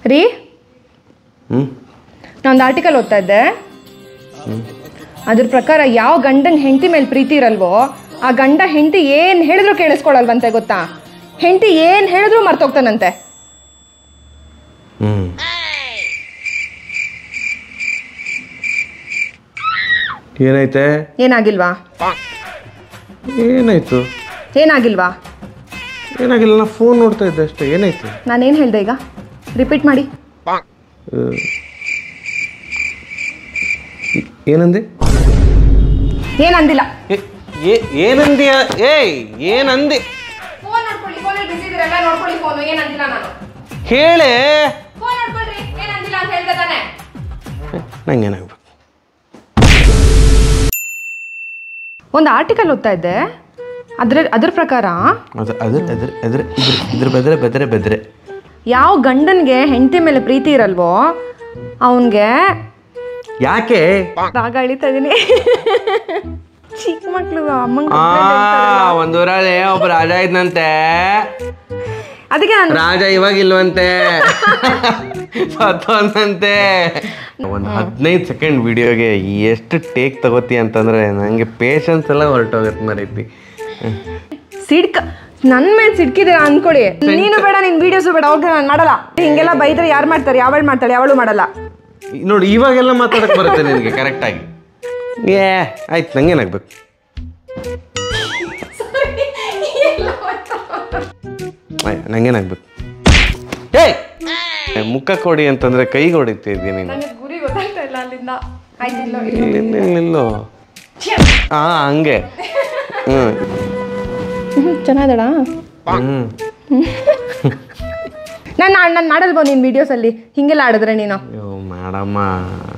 ರೀ ಹ್ಞೂ ನಾನೊಂದು ಆರ್ಟಿಕಲ್ ಓದ್ತಾ ಇದ್ದೆ ಅದ್ರ ಪ್ರಕಾರ ಯಾವ ಗಂಡಂಗ್ ಹೆಂಡತಿ ಮೇಲೆ ಪ್ರೀತಿ ಇರಲ್ವೋ ಆ ಗಂಡ ಹೆಂಡತಿ ಏನು ಹೇಳಿದ್ರು ಕೇಳಿಸ್ಕೊಳಲ್ವಂತೆ ಗೊತ್ತಾ ಹೆಂಡತಿ ಏನು ಹೇಳಿದ್ರು ಮರ್ತೋಗ್ತಾನಂತೆ ಹ್ಞೂ ಏನೈತೆ ಏನಾಗಿಲ್ವಾ ಏನಾಯ್ತು ಏನಾಗಿಲ್ವಾ ಏನಾಗಿಲ್ಲ ನಾ ಫೋನ್ ನೋಡ್ತಾ ಇದ್ದೆ ಅಷ್ಟೇ ಏನಾಯ್ತು ನಾನೇನು ಹೇಳ್ದೆ ಈಗ ರಿಪೀಟ್ ಮಾಡಿ ಏನಂದೆ ಏನಂದಿಲ್ಲ ಏ- ಏ- ಏನಂದ್ಯ ಏಯ್ ಏನಂದೆ ಫೋನ್ ನೋಡ್ಕೊಳ್ಳಿ ಫೋನಲ್ಲಿ ಬಿಸಿ ಇದ್ದೀರಲ್ಲ ನೋಡ್ಕೊಳ್ಳಿ ಫೋನು ಏನಂದಿಲ್ಲ ನಾನು ಹೇಳೆ ಫೋನ್ ನೋಡ್ಕೊಳ್ರಿ ಏನಂದಿಲ್ಲ ಅಂತ ಹೇಳ್ದೆ ತಾನೆ ನಂಗೇನಾಗ್ಬೇಕು ಒಂದು ಆರ್ಟಿಕಲ್ ಓದ್ತಾ ಇದ್ದೆ ಅದ್ರ ಅದ್ರ ಪ್ರಕಾರ ಅದು ಅದ್ರ ಅದ್ರ ಅದ್ರ ಇದ್ರ ಇದ್ರ ಬೆದ್ರೆ ಬೆದ್ರೆ ಬೆದ್ರೆ ಯಾವ ಗಂಡನ್ಗೆ ಹೆಂಡತಿ ಮೇಲೆ ಪ್ರೀತಿ ಇರಲ್ವೋ ಅವನ್ಗೆ ಯಾಕೆ ರಾಗ ಎಳಿತಾ ಇದೀನಿ ಚಿಕ್ಕ ಮಕ್ಳು ಅಮ್ಮಂಗ್ ಆ ಒಂದೂರಲ್ಲಿ ಒಬ್ಬ ರಾಜ ಇದ್ನಂತೆ ಅದಕ್ಕೆ ನಾನು ರಾಜ ಇವಾಗ ಇಲ್ವಂತೆ ಸತ್ತೋದಂತೆ ಒಂದು ಹದಿನೈದು ಸೆಕೆಂಡ್ ವಿಡಿಯೋಗೆ ಎಷ್ಟು ಟೇಕ್ ತಗೋತಿ ಅಂತಂದ್ರೆ ನನಗೆ ಪೇಷನ್ಸ್ ಎಲ್ಲ ಹೊರಟೋಗತ್ತೆ ಮರೈತಿ ಸಿಡ್ಕ ನನ್ ಮೇಲೆ ಸಿಡ್ಕಿದೆ ಅನ್ಕೊಳ್ಳಿ ನೀನು ಬೇಡ ನಿನ್ ವಿಡಿಯೋಸು ಬೇಡ ಹೋಗಿ ನಾನು ಮಾಡಲ್ಲ ಹಿಂಗೆಲ್ಲ ಬೈದ್ರೆ ಯಾರು ಮಾಡ್ತಾರೆ ಯಾವಳು ಮಾಡ್ತಾಳೆ ಯಾವಳು ಮಾಡಲ್ಲ ನೋಡಿ ಇವಾಗೆಲ್ಲ ಮಾತಾಡಕ್ ಬರುತ್ತೆ ನಿನಗೆ ಕರೆಕ್ಟಾಗಿ ಏ ಆಯ್ತು ನಂಗೇನಾಗ್ಬೇಕು ಆಯ್ತ್, ನಂಗೇನಾಗ್ಬೇಕು ಏಯ್ ಮುಖ ಕೊಡಿ ಅಂತಂದ್ರೆ ಕೈಗೆ ಹೊಡಿತಿದ್ಯ ನೀನು ಗುರಿ ಗೊತ್ತಾಗ್ತಾ ಇಲ್ಲ ಅಲ್ಲಿಂದ ಆಯ್ತಿಲ್ಲ ನಿಲ್ಲೋ ಹಾ ಹಂಗೆ ಹ್ಮ್ ಚೆನ್ನಾಗದಳ ಹ್ಮ್ ನಾನು ನಾನು ಮಾಡಲ್ಬೋ ನಿನ್ ವಿಡಿಯೋಸಲ್ಲಿ ಹಿಂಗೆಲ್ಲ ಆಡಿದ್ರೆ ನೀನು ಅಯ್ಯೋ ಮಾಡಮ್ಮ